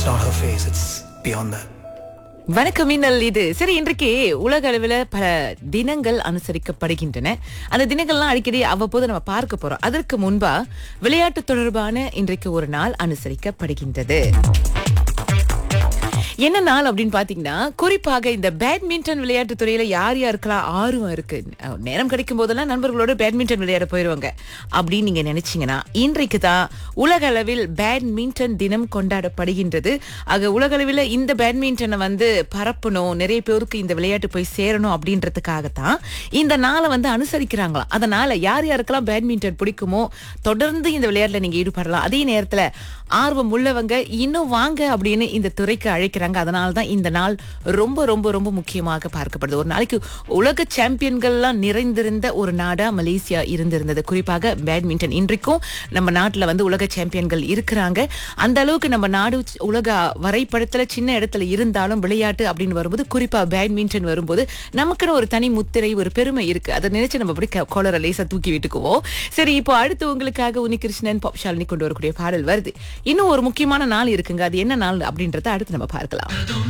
not her face, it's beyond that. வணக்கம் மின்னல் இது சரி இன்றைக்கு உலக அளவில் பல தினங்கள் அனுசரிக்கப்படுகின்றன அந்த தினங்கள்லாம் அடிக்கடி அவ்வப்போது நம்ம பார்க்க போறோம் அதற்கு முன்பா விளையாட்டு தொடர்பான இன்றைக்கு ஒரு நாள் அனுசரிக்கப்படுகின்றது என்ன நாள் அப்படின்னு பாத்தீங்கன்னா குறிப்பாக இந்த பேட்மிண்டன் விளையாட்டு துறையில யார் யாருக்கெல்லாம் ஆர்வம் இருக்கு அஹ் நேரம் கிடைக்கும் போதெல்லாம் நண்பர்களோட பேட்மிண்டன் விளையாட போயிருவாங்க அப்படின்னு நீங்க நினைச்சீங்கன்னா இன்றைக்கு தான் உலக அளவில் பேட்மிண்டன் தினம் கொண்டாடப்படுகின்றது ஆக உலக அளவில் இந்த பேட்மிண்டனை வந்து பரப்பணும் நிறைய பேருக்கு இந்த விளையாட்டு போய் சேரணும் அப்படின்றதுக்காகத்தான் இந்த நாளை வந்து அனுசரிக்கிறாங்களாம் அதனால யார் யாருக்கெல்லாம் பேட்மிண்டன் பிடிக்குமோ தொடர்ந்து இந்த விளையாட்டுல நீங்க ஈடுபடலாம் அதே நேரத்துல ஆர்வம் உள்ளவங்க இன்னும் வாங்க அப்படின்னு இந்த துறைக்கு அழைக்கிறாங்க அதனால தான் இந்த நாள் ரொம்ப ரொம்ப ரொம்ப முக்கியமாக பார்க்கப்படுது ஒரு நாளைக்கு உலக சாம்பியன்கள்லாம் நிறைந்திருந்த ஒரு நாடா மலேசியா இருந்திருந்தது குறிப்பாக பேட்மிண்டன் இன்றைக்கும் நம்ம நாட்டுல வந்து உலக சாம்பியன்கள் இருக்கிறாங்க அந்த அளவுக்கு நம்ம நாடு சி- உலக வரைபடத்துல சின்ன இடத்துல இருந்தாலும் விளையாட்டு அப்படின்னு வரும்போது குறிப்பா பேட்மிண்டன் வரும்போது நமக்குன்னு ஒரு தனி முத்திரை ஒரு பெருமை இருக்கு அதை நினைச்சு நம்ம அப்படி கோலரை லேசா தூக்கி விட்டுக்குவோம் சரி இப்போ அடுத்து உங்களுக்காக உனிகிருஷ்ணன் பாப் ஷாலினி கொண்டு வரக்கூடிய பாடல் வருது இன்னும் ஒரு முக்கியமான நாள் இருக்குங்க அது என்ன நாள் அப்படின்றத அடுத்து நம்ம பார்க்கலாம்